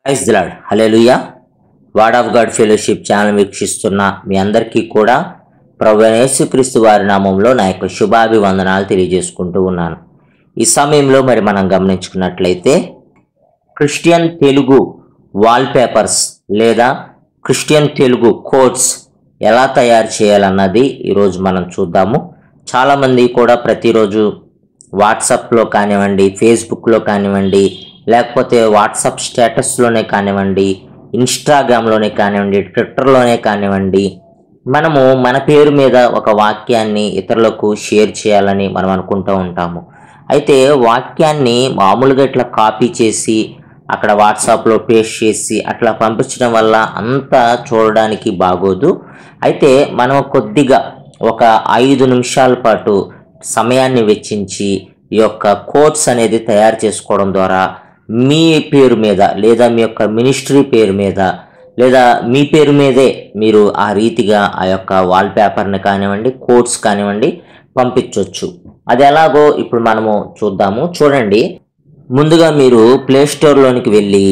Praise the lord hallelujah word of God fellowship channel వీక్షిస్తున్న మీ అందరికీ కూడా ప్రభు అయిన యేసుక్రీస్తు వారి నామంలో నా యొక్క శుభాభివందనాలు తెలియజేసుకుంటూ ఉన్నాను ఈ సమయంలో మరి మనం గమనించుకున్నట్లయితే క్రిస్టియన్ తెలుగు వాల్ పేపర్స్ లేదా క్రిస్టియన్ తెలుగు కోడ్స్ ఎలా తయారు చేయాలన్నది ఈరోజు మనం చూద్దాము చాలామంది కూడా ప్రతిరోజు వాట్సాప్లో కానివ్వండి ఫేస్బుక్లో కానివ్వండి లేకపోతే వాట్సాప్ స్టేటస్లోనే కానివ్వండి ఇన్స్టాగ్రామ్లోనే కానివ్వండి ట్విట్టర్లోనే కానివ్వండి మనము మన పేరు మీద ఒక వాక్యాన్ని ఇతరులకు షేర్ చేయాలని మనం అనుకుంటూ ఉంటాము అయితే వాక్యాన్ని మామూలుగా ఇట్లా కాపీ చేసి అక్కడ వాట్సాప్లో పేస్ట్ చేసి అట్లా పంపించడం వల్ల అంతా చూడడానికి బాగోదు అయితే మనం కొద్దిగా ఒక ఐదు నిమిషాల పాటు సమయాన్ని వెచ్చించి ఈ యొక్క కోట్స్ అనేది తయారు చేసుకోవడం ద్వారా మీ పేరు మీద లేదా మీ యొక్క మినిస్ట్రీ పేరు మీద లేదా మీ పేరు మీదే మీరు ఆ రీతిగా ఆ యొక్క వాల్ పేపర్ని కానివ్వండి కోట్స్ కానివ్వండి పంపించవచ్చు అది ఎలాగో ఇప్పుడు మనము చూద్దాము చూడండి ముందుగా మీరు ప్లే స్టోర్లోనికి వెళ్ళి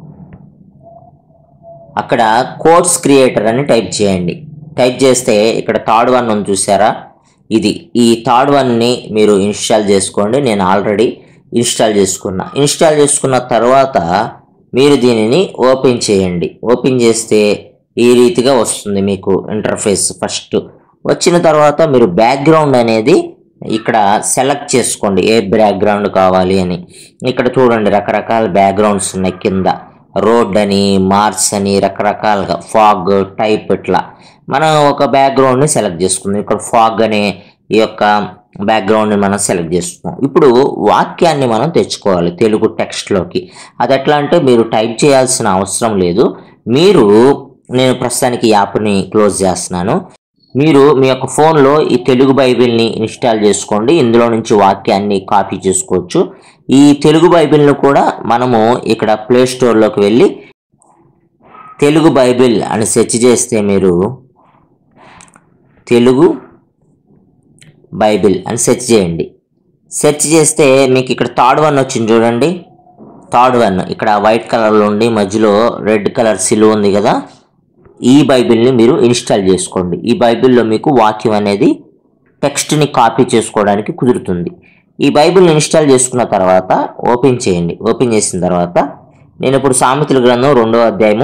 అక్కడ కోడ్స్ క్రియేటర్ అని టైప్ చేయండి టైప్ చేస్తే ఇక్కడ థర్డ్ వన్ ఉంది చూసారా ఇది ఈ థర్డ్ వన్ని మీరు ఇన్స్టాల్ చేసుకోండి నేను ఆల్రెడీ ఇన్స్టాల్ చేసుకున్నా ఇన్స్టాల్ చేసుకున్న తర్వాత మీరు దీనిని ఓపెన్ చేయండి ఓపెన్ చేస్తే ఈ రీతిగా వస్తుంది మీకు ఇంటర్ఫేస్ ఫస్ట్ వచ్చిన తర్వాత మీరు బ్యాక్గ్రౌండ్ అనేది ఇక్కడ సెలెక్ట్ చేసుకోండి ఏ బ్యాక్గ్రౌండ్ కావాలి అని ఇక్కడ చూడండి రకరకాల బ్యాక్గ్రౌండ్స్ ఉన్నాయి కింద రోడ్ అని మార్స్ అని రకరకాలుగా ఫాగ్ టైప్ ఇట్లా మనం ఒక బ్యాక్గ్రౌండ్ని సెలెక్ట్ చేసుకుందాం ఇక్కడ ఫాగ్ అనే ఈ యొక్క బ్యాక్గ్రౌండ్ని మనం సెలెక్ట్ చేసుకున్నాం ఇప్పుడు వాక్యాన్ని మనం తెచ్చుకోవాలి తెలుగు టెక్స్ట్లోకి అది ఎట్లా అంటే మీరు టైప్ చేయాల్సిన అవసరం లేదు మీరు నేను ప్రస్తుతానికి ఈ యాప్ని క్లోజ్ చేస్తున్నాను మీరు మీ యొక్క ఫోన్లో ఈ తెలుగు బైబిల్ని ఇన్స్టాల్ చేసుకోండి ఇందులో నుంచి వాక్యాన్ని కాపీ చేసుకోవచ్చు ఈ తెలుగు బైబిల్ను కూడా మనము ఇక్కడ ప్లే స్టోర్లోకి వెళ్ళి తెలుగు బైబిల్ అని సెర్చ్ చేస్తే మీరు తెలుగు బైబిల్ అని సెర్చ్ చేయండి సెర్చ్ చేస్తే మీకు ఇక్కడ థర్డ్ వన్ వచ్చింది చూడండి థర్డ్ వన్ ఇక్కడ వైట్ కలర్లో ఉండి మధ్యలో రెడ్ కలర్ సిలువ ఉంది కదా ఈ బైబిల్ని మీరు ఇన్స్టాల్ చేసుకోండి ఈ బైబిల్లో మీకు వాక్యం అనేది టెక్స్ట్ని కాపీ చేసుకోవడానికి కుదురుతుంది ఈ బైబిల్ని ఇన్స్టాల్ చేసుకున్న తర్వాత ఓపెన్ చేయండి ఓపెన్ చేసిన తర్వాత నేను ఇప్పుడు సామెతల గ్రంథం రెండో అధ్యాయము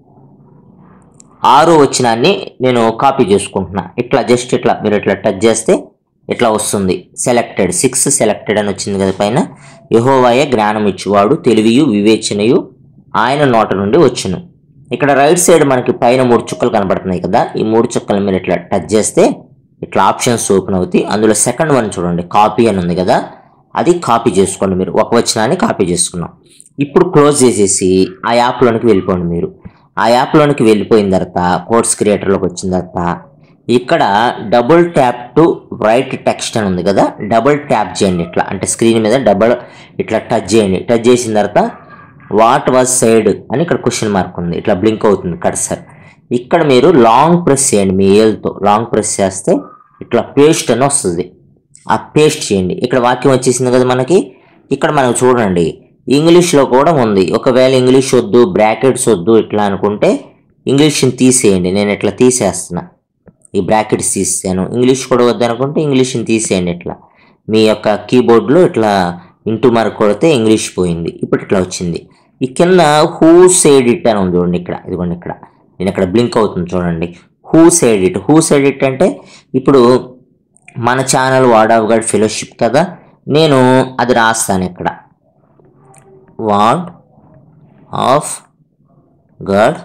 ఆరో వచ్చినాన్ని నేను కాపీ చేసుకుంటున్నా ఇట్లా జస్ట్ ఇట్లా మీరు ఇట్లా టచ్ చేస్తే ఇట్లా వస్తుంది సెలెక్టెడ్ సిక్స్ సెలెక్టెడ్ అని వచ్చింది కదా పైన యహోవాయ జ్ఞానం ఇచ్చువాడు తెలివియు వివేచనయు ఆయన నోట నుండి వచ్చును ఇక్కడ రైట్ సైడ్ మనకి పైన మూడు చుక్కలు కనబడుతున్నాయి కదా ఈ మూడు చుక్కలు మీరు ఇట్లా టచ్ చేస్తే ఇట్లా ఆప్షన్స్ ఓపెన్ అవుతాయి అందులో సెకండ్ వన్ చూడండి కాపీ అని ఉంది కదా అది కాపీ చేసుకోండి మీరు ఒక వచనాన్ని కాపీ చేసుకున్నాం ఇప్పుడు క్లోజ్ చేసేసి ఆ యాప్లోనికి వెళ్ళిపోండి మీరు ఆ యాప్లోనికి వెళ్ళిపోయిన తర్వాత కోర్స్ క్రియేటర్లోకి వచ్చిన తర్వాత ఇక్కడ double tap to write text అని ఉంది కదా డబుల్ ట్యాప్ చేయండి ఇట్లా అంటే స్క్రీన్ మీద డబుల్ ఇట్లా టచ్ చేయండి టచ్ చేసిన తర్వాత వాట్ వాజ్ సైడ్ అని ఇక్కడ క్వశ్చన్ మార్క్ ఉంది ఇట్లా బ్లింక్ అవుతుంది కర్సర్ ఇక్కడ మీరు లాంగ్ ప్రెస్ చేయండి మీ ఏల్తో లాంగ్ ప్రెస్ చేస్తే ఇట్లా పేస్ట్ అని వస్తుంది ఆ పేస్ట్ చేయండి ఇక్కడ వాక్యం వచ్చేసింది కదా మనకి ఇక్కడ మనం చూడండి ఇంగ్లీష్లో కూడా ఉంది ఒకవేళ ఇంగ్లీష్ వద్దు బ్రాకెట్స్ వద్దు ఇట్లా అనుకుంటే ఇంగ్లీష్ని తీసేయండి నేను ఇట్లా తీసేస్తున్నా ఈ బ్రాకెట్స్ తీసాను ఇంగ్లీష్ కూడా వద్దు అనుకుంటే ఇంగ్లీష్ని తీసేయండి ఇట్లా మీ యొక్క కీబోర్డ్లో ఇట్లా ఇంటూ మార్క్ కొడితే ఇంగ్లీష్ పోయింది ఇప్పుడు ఇట్లా వచ్చింది ఈ కింద హూ సైడ్ ఇట్ అని ఉంది చూడండి ఇక్కడ ఇదిగోండి ఇక్కడ నేను ఇక్కడ బ్లింక్ అవుతుంది చూడండి who said it who said it అంటే ఇప్పుడు మన channel word of God fellowship కదా నేను అది రాస్తాను ఇక్కడ వార్డ్ ఆఫ్ గాడ్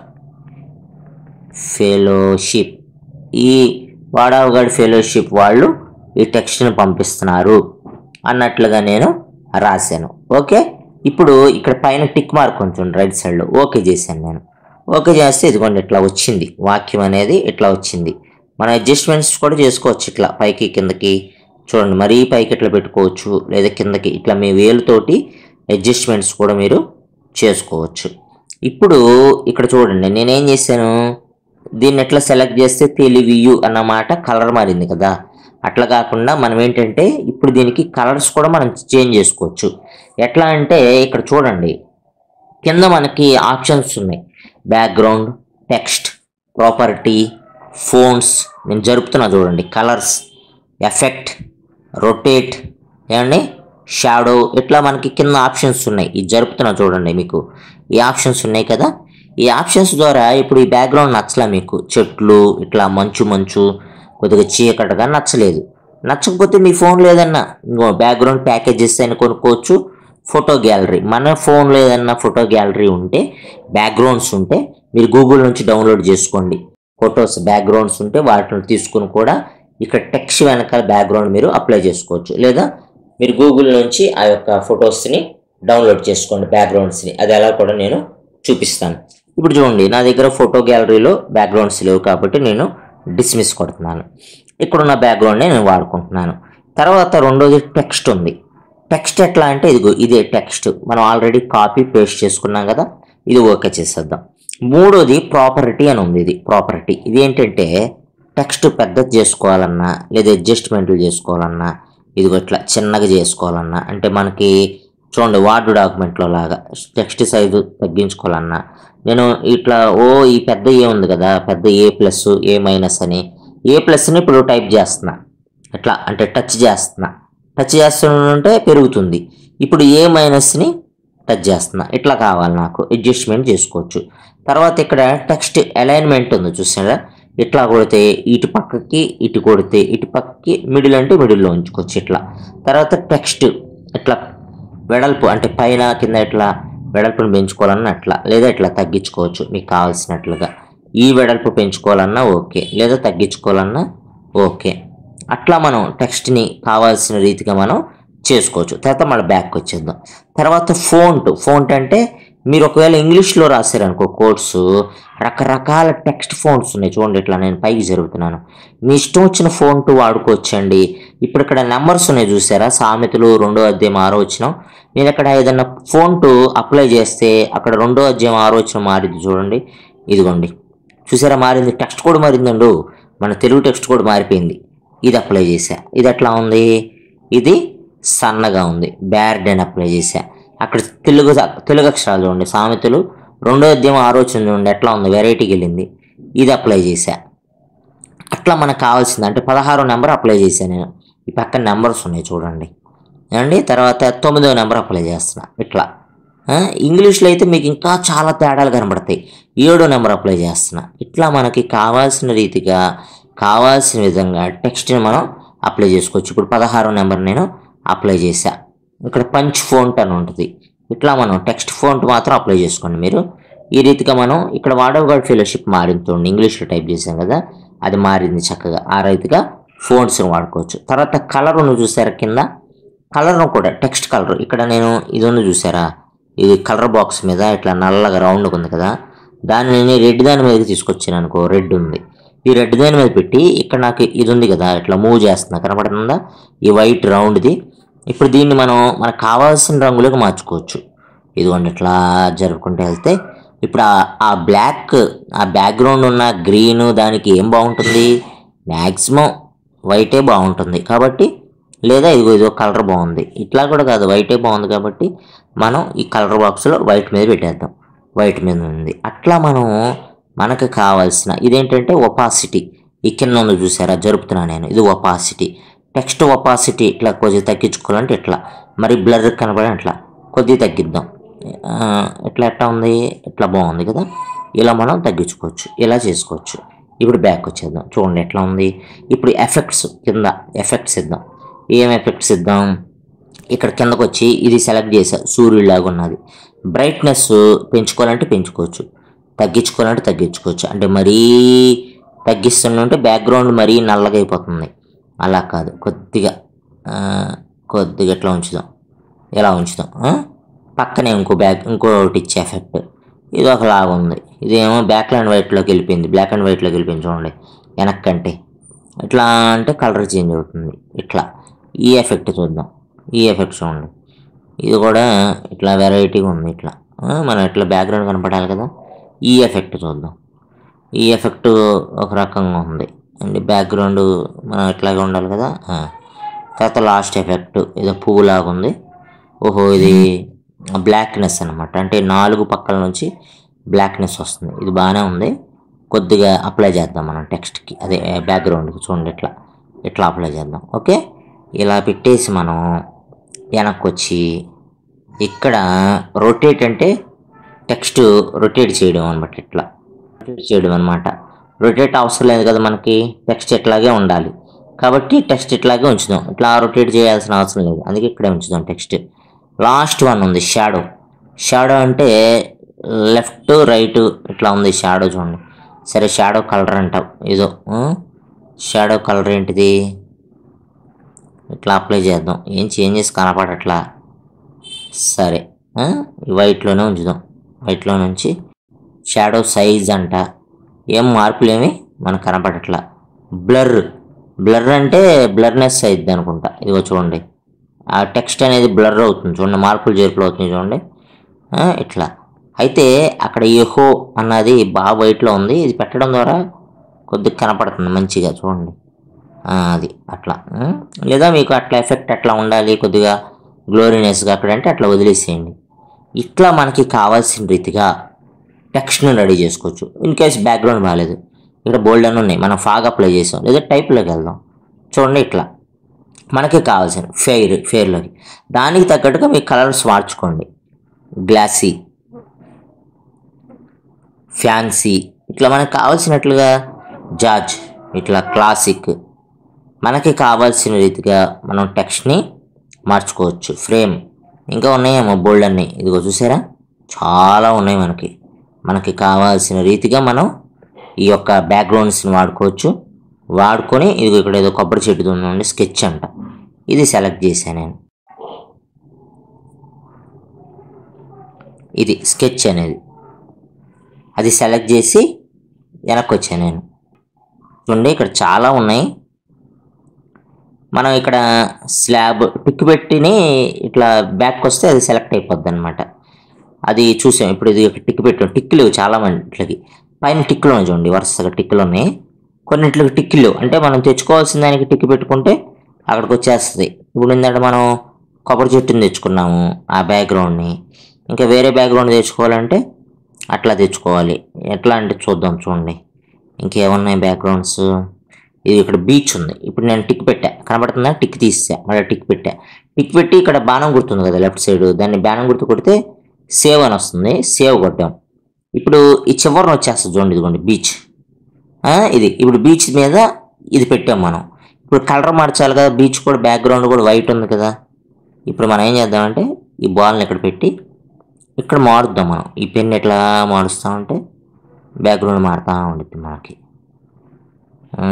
ఫెలోషిప్ ఈ వార్డ్ ఆఫ్ గాడ్ ఫెలోషిప్ వాళ్ళు ఈ టెక్స్ట్ని పంపిస్తున్నారు అన్నట్లుగా నేను రాశాను ఓకే ఇప్పుడు ఇక్కడ పైన టిక్ మార్క్ కొంచెం రైట్ సైడ్లో ఓకే చేశాను నేను ఓకే చేస్తే ఇదిగోండి ఇట్లా వచ్చింది వాక్యం అనేది ఇట్లా వచ్చింది మనం అడ్జస్ట్మెంట్స్ కూడా చేసుకోవచ్చు ఇట్లా పైకి కిందకి చూడండి మరీ పైకి ఇట్లా పెట్టుకోవచ్చు లేదా కిందకి ఇట్లా మీ వేలుతోటి అడ్జస్ట్మెంట్స్ కూడా మీరు చేసుకోవచ్చు ఇప్పుడు ఇక్కడ చూడండి నేనేం చేశాను దీన్ని ఎట్లా సెలెక్ట్ చేస్తే తెలివియు అన్నమాట కలర్ మారింది కదా అట్లా కాకుండా మనం ఏంటంటే ఇప్పుడు దీనికి కలర్స్ కూడా మనం చేంజ్ చేసుకోవచ్చు ఎట్లా అంటే ఇక్కడ చూడండి కింద మనకి ఆప్షన్స్ ఉన్నాయి బ్యాక్గ్రౌండ్ టెక్స్ట్ ప్రాపర్టీ ఫోన్స్ నేను జరుపుతున్నా చూడండి కలర్స్ ఎఫెక్ట్ రొటేట్ ఏమండి షాడో ఇట్లా మనకి కింద ఆప్షన్స్ ఉన్నాయి ఇది జరుపుతున్నా చూడండి మీకు ఈ ఆప్షన్స్ ఉన్నాయి కదా ఈ ఆప్షన్స్ ద్వారా ఇప్పుడు ఈ బ్యాక్గ్రౌండ్ నచ్చలే మీకు చెట్లు ఇట్లా మంచు మంచు కొద్దిగా చీకటిగా నచ్చలేదు నచ్చకపోతే మీ ఫోన్లో ఏదన్నా ఇంకో బ్యాక్గ్రౌండ్ ప్యాకేజెస్ అని కొనుక్కోవచ్చు ఫోటో గ్యాలరీ మన ఫోన్లో ఏదన్నా ఫోటో గ్యాలరీ ఉంటే బ్యాక్గ్రౌండ్స్ ఉంటే మీరు గూగుల్ నుంచి డౌన్లోడ్ చేసుకోండి ఫొటోస్ బ్యాక్గ్రౌండ్స్ ఉంటే వాటిని తీసుకుని కూడా ఇక్కడ టెక్స్ట్ వెనకాల బ్యాక్గ్రౌండ్ మీరు అప్లై చేసుకోవచ్చు లేదా మీరు గూగుల్ నుంచి ఆ యొక్క ఫొటోస్ని డౌన్లోడ్ చేసుకోండి బ్యాక్గ్రౌండ్స్ని అది ఎలా కూడా నేను చూపిస్తాను ఇప్పుడు చూడండి నా దగ్గర ఫోటో గ్యాలరీలో బ్యాక్గ్రౌండ్స్ లేవు కాబట్టి నేను డిస్మిస్ కొడుతున్నాను ఇక్కడున్న బ్యాక్గ్రౌండ్ని నేను వాడుకుంటున్నాను తర్వాత రెండోది టెక్స్ట్ ఉంది టెక్స్ట్ ఎట్లా అంటే ఇదిగో ఇదే టెక్స్ట్ మనం ఆల్రెడీ కాపీ పేస్ట్ చేసుకున్నాం కదా ఇది ఓకే చేసేద్దాం మూడోది ప్రాపర్టీ అని ఉంది ఇది ప్రాపర్టీ ఇది ఏంటంటే టెక్స్ట్ పెద్దది చేసుకోవాలన్నా లేదా అడ్జస్ట్మెంట్లు చేసుకోవాలన్నా ఇదిగో ఇట్లా చిన్నగా చేసుకోవాలన్నా అంటే మనకి చూడండి వార్డ్ డాక్యుమెంట్లో లాగా టెక్స్ట్ సైజు తగ్గించుకోవాలన్నా నేను ఇట్లా ఓ ఈ పెద్ద ఏ ఉంది కదా పెద్ద ఏ ప్లస్ ఏ మైనస్ అని ఏ ప్లస్ని ఇప్పుడు టైప్ చేస్తున్నా ఇట్లా అంటే టచ్ చేస్తున్నా టచ్ చేస్తుంటే పెరుగుతుంది ఇప్పుడు ఏ మైనస్ని టచ్ చేస్తున్నా ఇట్లా కావాలి నాకు అడ్జస్ట్మెంట్ చేసుకోవచ్చు తర్వాత ఇక్కడ టెక్స్ట్ అలైన్మెంట్ ఉంది చూసారా ఇట్లా కొడితే ఇటు పక్కకి ఇటు కొడితే ఇటు పక్కకి మిడిల్ అంటే మిడిల్లో ఉంచుకోవచ్చు ఇట్లా తర్వాత టెక్స్ట్ ఇట్లా వెడల్పు అంటే పైన కింద ఇట్లా వెడల్పుని పెంచుకోవాలన్నా అట్లా లేదా ఇట్లా తగ్గించుకోవచ్చు మీకు కావాల్సినట్లుగా ఈ వెడల్పు పెంచుకోవాలన్నా ఓకే లేదా తగ్గించుకోవాలన్నా ఓకే అట్లా మనం టెక్స్ట్ని కావాల్సిన రీతిగా మనం చేసుకోవచ్చు తర్వాత మళ్ళీ బ్యాక్ వచ్చేద్దాం తర్వాత ఫోంట్ ఫోంట్ అంటే మీరు ఒకవేళ ఇంగ్లీష్లో రాశారనుకో కోర్సు రకరకాల టెక్స్ట్ ఫోన్స్ ఉన్నాయి చూడండి ఇట్లా నేను పైకి జరుగుతున్నాను మీ ఇష్టం వచ్చిన ఫోంట్ వాడుకోవచ్చండి ఇప్పుడు ఇక్కడ నెంబర్స్ ఉన్నాయి చూసారా సామెతలు రెండో అధ్యాయం ఆరో వచ్చిన నేను ఇక్కడ ఏదైనా ఫోంట్ అప్లై చేస్తే అక్కడ రెండో అధ్యాయం ఆరో వచ్చిన మారింది చూడండి ఇదిగోండి చూసారా మారింది టెక్స్ట్ కూడా మారిందండు మన తెలుగు టెక్స్ట్ కూడా మారిపోయింది ఇది అప్లై చేశా ఇది ఎట్లా ఉంది ఇది సన్నగా ఉంది బ్యార్డ్ అని అప్లై చేశా అక్కడ తెలుగు తెలుగు అక్షరాలు చూడండి సామెతలు రెండో అధ్యాయం ఆలోచన చూడండి ఎట్లా ఉంది వెరైటీకి వెళ్ళింది ఇది అప్లై చేశా అట్లా మనకు కావాల్సింది అంటే పదహారో నెంబర్ అప్లై చేశాను నేను ఈ పక్కన నెంబర్స్ ఉన్నాయి చూడండి ఏమండి తర్వాత తొమ్మిదో నెంబర్ అప్లై చేస్తున్నా ఇట్లా ఆ, ఇంగ్లీష్లో అయితే మీకు ఇంకా చాలా తేడాలు కనబడతాయి ఏడో నెంబర్ అప్లై చేస్తున్నా ఇట్లా మనకి కావాల్సిన రీతిగా కావాల్సిన విధంగా టెక్స్ట్ని మనం అప్లై చేసుకోవచ్చు ఇప్పుడు పదహారో నెంబర్ నేను అప్లై చేశా ఇక్కడ పంచ్ ఫోంట్ అని ఉంటుంది ఇట్లా మనం టెక్స్ట్ ఫోంట్ మాత్రం అప్లై చేసుకోండి మీరు ఈ రీతిగా మనం ఇక్కడ వాడవగాడ్ ఫెలోషిప్ మారింది చూడండి ఇంగ్లీష్లో టైప్ చేసాం కదా అది మారింది చక్కగా ఆ రీతిగా ఫోన్స్ని వాడుకోవచ్చు తర్వాత కలర్ను చూసారా కింద కలర్ను కూడా టెక్స్ట్ కలర్ ఇక్కడ నేను ఇది ఉంది చూసారా ఇది కలర్ బాక్స్ మీద ఇట్లా నల్లగా రౌండ్ ఉంది కదా దాన్ని నేను రెడ్ దాని మీదకి తీసుకొచ్చాను అనుకో రెడ్ ఉంది ఈ రెడ్ దాని మీద పెట్టి ఇక్కడ నాకు ఇది ఉంది కదా ఇట్లా మూవ్ చేస్తున్నా కనపడుతుందా ఈ వైట్ రౌండ్ది ఇప్పుడు దీన్ని మనం మనకు కావాల్సిన రంగులకు మార్చుకోవచ్చు ఇదిగోండి ఇట్లా జరుపుకుంటూ వెళ్తే ఇప్పుడు ఆ- ఆ బ్లాక్ ఆ బ్యాక్గ్రౌండ్ ఉన్న గ్రీన్ దానికి ఏం బాగుంటుంది మ్యాక్సిమం వైటే బాగుంటుంది కాబట్టి లేదా ఇదిగో ఇదిగో కలర్ బాగుంది ఇట్లా కూడా కాదు వైటే బాగుంది కాబట్టి మనం ఈ కలర్ బాక్స్లో వైట్ మీద పెట్టేద్దాం వైట్ మీద ఉంది అట్లా మనం మనకు కావాల్సిన ఇదేంటంటే ఒపాసిటీ ఈ కింద ఉంది చూసారా జరుపుతున్నా నేను ఇది ఒపాసిటీ టెక్స్ట్ ఒపాసిటీ ఇట్లా కొద్దిగా తగ్గించుకోవాలంటే ఇట్లా మరి బ్లర్ కనబడి అట్లా కొద్దిగా తగ్గిద్దాం ఆ, ఇట్లా ఎట్లా ఉంది ఇట్లా బాగుంది కదా ఇలా మనం తగ్గించుకోవచ్చు ఇలా చేసుకోవచ్చు ఇప్పుడు బ్యాక్ వచ్చేద్దాం చూడండి ఎట్లా ఉంది ఇప్పుడు ఎఫెక్ట్స్ కింద ఎఫెక్ట్స్ ఇద్దాం ఏం ఎఫెక్ట్స్ ఇద్దాం ఇక్కడ కిందకు వచ్చి ఇది సెలెక్ట్ చేసా సూర్యుడిలాగా ఉన్నది బ్రైట్నెస్ పెంచుకోవాలంటే పెంచుకోవచ్చు తగ్గించుకోవాలంటే తగ్గించుకోవచ్చు అంటే మరీ తగ్గిస్తుంటే బ్యాక్గ్రౌండ్ మరీ నల్లగా అయిపోతుంది అలా కాదు కొద్దిగా ఆ, కొద్దిగా ఇట్లా ఉంచుదాం ఇలా ఉంచుదాం ఆ? పక్కనే ఇంకో బ్యాక్ ఇంకోటి ఇచ్చే ఎఫెక్ట్ ఇది ఒకలాగా ఉంది ఇదేమో బ్లాక్ అండ్ వైట్లోకి వెళ్ళిపోయింది బ్లాక్ అండ్ వైట్లోకి వెళ్ళిపోయింది చూడండి వెనక్కంటే ఇట్లా అంటే కలర్ చేంజ్ అవుతుంది ఇట్లా ఈ ఎఫెక్ట్ చూద్దాం ఈ ఎఫెక్ట్ చూడండి ఇది కూడా ఇట్లా వెరైటీగా ఉంది ఇట్లా ఆ, మనం ఇట్లా బ్యాక్గ్రౌండ్ కనపడాలి కదా ఈ ఎఫెక్ట్ చూద్దాం ఈ ఎఫెక్ట్ ఒక రకంగా ఉంది అండ్ బ్యాక్గ్రౌండ్ మనం ఇట్లాగే ఉండాలి కదా ఆ. తర్వాత లాస్ట్ ఎఫెక్ట్ ఏదో పువ్వులాగా ఉంది ఓహో ఇది బ్లాక్నెస్ అనమాట అంటే నాలుగు పక్కల నుంచి బ్లాక్నెస్ వస్తుంది ఇది బాగానే ఉంది కొద్దిగా అప్లై చేద్దాం మనం టెక్స్ట్కి అదే బ్యాక్గ్రౌండ్కి చూడండి ఇట్లా ఇట్లా అప్లై చేద్దాం ఓకే ఇలా పెట్టేసి మనం వెనక్కి వచ్చి ఇక్కడ రొటేట్ అంటే టెక్స్ట్ రొటేట్ చేయడం అనమాట ఇట్లా రొటేట్ చేయడం అనమాట రొటేట్ అవసరం లేదు కదా మనకి టెక్స్ట్ ఇట్లాగే ఉండాలి కాబట్టి టెక్స్ట్ ఇట్లాగే ఉంచుదాం ఇట్లా రొటేట్ చేయాల్సిన అవసరం లేదు అందుకే ఇక్కడే ఉంచుదాం టెక్స్ట్ లాస్ట్ వన్ ఉంది షాడో షాడో అంటే లెఫ్ట్ రైట్ ఇట్లా ఉంది షాడో చూడండి సరే షాడో కలర్ అంటాం ఏదో షాడో కలర్ ఏంటిది ఇట్లా అప్లై చేద్దాం ఏం చేంజెస్ కనపడట్లా సరే ఆ? ఈ వైట్లోనే ఉంచుదాం వైట్లో నుంచి షాడో సైజ్ అంట ఏం మార్పులు ఏమి మనకు కనపడట్లా బ్లర్ బ్లర్ అంటే బ్లర్నెస్ అయింది అనుకుంటా ఇదిగో చూడండి ఆ టెక్స్ట్ అనేది బ్లర్ అవుతుంది చూడండి మార్పులు చేర్పులు అవుతుంది చూడండి ఆ, ఇట్లా అయితే అక్కడ ఎహో అన్నది బాగా వైట్లో ఉంది ఇది పెట్టడం ద్వారా కొద్దిగా కనపడుతుంది మంచిగా చూడండి ఆ, అది అట్లా ఉం? లేదా మీకు అట్లా ఎఫెక్ట్ అట్లా ఉండాలి కొద్దిగా గ్లోరీనెస్గా అక్కడ అంటే అట్లా వదిలేసేయండి ఇట్లా మనకి కావాల్సిన రీతిగా టెక్స్ట్ని రెడీ చేసుకోవచ్చు ఇన్ కేస్ బ్యాక్గ్రౌండ్ బాగాలేదు ఇక్కడ బోల్డ్ అని ఉన్నాయి మనం ఫాగ్ అప్లై చేసాం లేదా టైప్లోకి వెళ్దాం చూడండి ఇట్లా మనకి కావాల్సిన ఫెయిర్ ఫెయిర్లోకి దానికి తగ్గట్టుగా మీ కలర్స్ మార్చుకోండి గ్లాసీ ఫ్యాన్సీ ఇట్లా మనకు కావాల్సినట్లుగా జాజ్ ఇట్లా క్లాసిక్ మనకి కావాల్సిన రీతిగా మనం టెక్స్ట్ని మార్చుకోవచ్చు ఫ్రేమ్ ఇంకా ఉన్నాయేమో బోల్డ్ అన్ని ఇదిగో చూసారా చాలా ఉన్నాయి మనకి మనకి కావాల్సిన రీతిగా మనం ఈ యొక్క బ్యాక్గ్రౌండ్స్ని వాడుకోవచ్చు వాడుకొని ఇదిగో ఇక్కడ ఏదో కొబ్బరి చెట్టు ఉందండి స్కెచ్ అంట ఇది సెలెక్ట్ చేశాను నేను ఇది స్కెచ్ అనేది అది సెలెక్ట్ చేసి వెనక్కి వచ్చాను నేను చూడండి ఇక్కడ చాలా ఉన్నాయి మనం ఇక్కడ స్లాబ్ టిక్ పెట్టిని ఇట్లా బ్యాక్ వస్తే అది సెలెక్ట్ అయిపోద్ది అనమాట అది చూసాం ఇప్పుడు ఇది ఒక టిక్ పెట్టాం టిక్లు చాలా మందికి పైన టిక్లు ఉన్నాయి చూడండి వరుసగా టిక్లు ఉన్నాయి కొన్నిట్లకి టిక్లు అంటే మనం తెచ్చుకోవాల్సిన దానికి టిక్ పెట్టుకుంటే అక్కడికి వచ్చేస్తుంది ఇప్పుడు ఏంటంటే మనం కొబ్బరి చెట్టుని తెచ్చుకున్నాము ఆ బ్యాక్గ్రౌండ్ని ఇంకా వేరే బ్యాక్గ్రౌండ్ తెచ్చుకోవాలంటే అట్లా తెచ్చుకోవాలి ఎట్లా అంటే చూద్దాం చూడండి ఇంకేమున్నాయి బ్యాక్గ్రౌండ్స్ ఇది ఇక్కడ బీచ్ ఉంది ఇప్పుడు నేను టిక్ పెట్టా కనబడుతుందా టిక్ తీసా మళ్ళీ టిక్ పెట్టా టిక్ పెట్టి ఇక్కడ బాణం గుర్తుంది కదా లెఫ్ట్ సైడ్ దాన్ని బాణం గుర్తు కొడితే సేవ్ అని వస్తుంది సేవ్ కొట్టాం ఇప్పుడు ఈ చివరిని వచ్చేస్తుంది చూడండి ఇదిగోండి బీచ్ ఇది ఇప్పుడు బీచ్ మీద ఇది పెట్టాం మనం ఇప్పుడు కలర్ మార్చాలి కదా బీచ్ కూడా బ్యాక్గ్రౌండ్ కూడా వైట్ ఉంది కదా ఇప్పుడు మనం ఏం చేద్దామంటే ఈ బాల్ని ఇక్కడ పెట్టి ఇక్కడ మారుద్దాం మనం ఈ పెన్ ఎట్లా మారుస్తూ ఉంటే బ్యాక్గ్రౌండ్ మారుతూ ఉండిద్ది మనకి ఆ,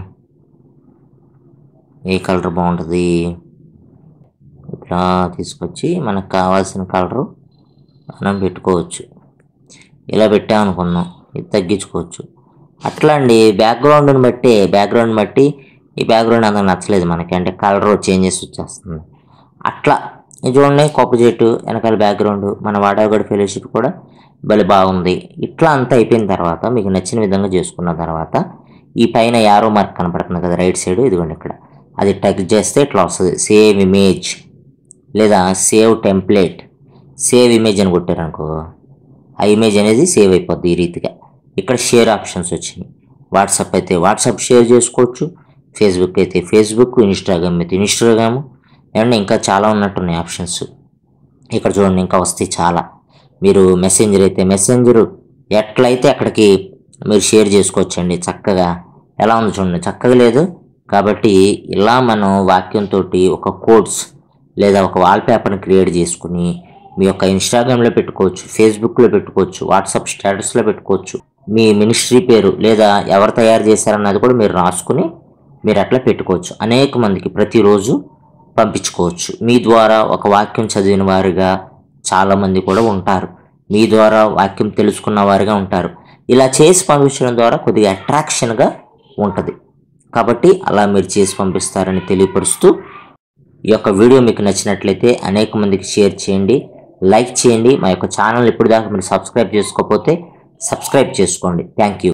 ఏ కలర్ బాగుంటుంది ఇట్లా తీసుకొచ్చి మనకు కావాల్సిన కలరు మనం పెట్టుకోవచ్చు ఇలా పెట్టామనుకున్నాం ఇది తగ్గించుకోవచ్చు అట్లా అండి బ్యాక్గ్రౌండ్ని బట్టి బ్యాక్గ్రౌండ్ బట్టి ఈ బ్యాక్గ్రౌండ్ అంత నచ్చలేదు మనకి అంటే కలర్ చేంజెస్ వచ్చేస్తుంది అట్లా ఇది చూడండి కొప్ప చెట్టు వెనకాల బ్యాక్గ్రౌండ్ మన వాడవగడ ఫెలోషిప్ కూడా భలే బాగుంది ఇట్లా అంతా అయిపోయిన తర్వాత మీకు నచ్చిన విధంగా చేసుకున్న తర్వాత ఈ పైన యారో మార్క్ కనపడుతుంది కదా రైట్ సైడ్ ఇదిగోండి ఇక్కడ అది టచ్ చేస్తే ఇట్లా వస్తుంది సేవ్ ఇమేజ్ లేదా సేవ్ టెంప్లెట్ సేవ్ ఇమేజ్ అని కొట్టారనుకో ఆ ఇమేజ్ అనేది సేవ్ అయిపోద్ది ఈ రీతిగా ఇక్కడ షేర్ ఆప్షన్స్ వచ్చినాయి వాట్సాప్ అయితే వాట్సాప్ షేర్ చేసుకోవచ్చు ఫేస్బుక్ అయితే ఫేస్బుక్ ఇన్స్టాగ్రామ్ అయితే ఇన్స్టాగ్రామ్ ఏమన్నా ఇంకా చాలా ఉన్నట్టున్నాయి ఆప్షన్స్ ఇక్కడ చూడండి ఇంకా వస్తాయి చాలా మీరు మెసెంజర్ అయితే మెసెంజర్ ఎట్లయితే అక్కడికి మీరు షేర్ చేసుకోవచ్చండి చక్కగా ఎలా ఉంది చూడండి చక్కగా లేదు కాబట్టి ఇలా మనం వాక్యంతో ఒక కోడ్స్ లేదా ఒక వాల్పేపర్ని క్రియేట్ చేసుకుని మీ యొక్క ఇన్స్టాగ్రామ్లో పెట్టుకోవచ్చు ఫేస్బుక్లో పెట్టుకోవచ్చు వాట్సాప్ స్టేటస్లో పెట్టుకోవచ్చు మీ మినిస్ట్రీ పేరు లేదా ఎవరు తయారు చేశారన్నది కూడా మీరు రాసుకుని మీరు అట్లా పెట్టుకోవచ్చు అనేక మందికి ప్రతిరోజు పంపించుకోవచ్చు మీ ద్వారా ఒక వాక్యం చదివిన వారిగా చాలామంది కూడా ఉంటారు మీ ద్వారా వాక్యం తెలుసుకున్న వారిగా ఉంటారు ఇలా చేసి పంపించడం ద్వారా కొద్దిగా అట్రాక్షన్గా ఉంటుంది కాబట్టి అలా మీరు చేసి పంపిస్తారని తెలియపరుస్తూ ఈ యొక్క వీడియో మీకు నచ్చినట్లయితే అనేక మందికి షేర్ చేయండి లైక్ చేయండి మా యొక్క ఛానల్ ఇప్పుడు దాకా మీరు సబ్స్క్రైబ్ చేసుకోకపోతే సబ్స్క్రైబ్ చేసుకోండి థ్యాంక్ యూ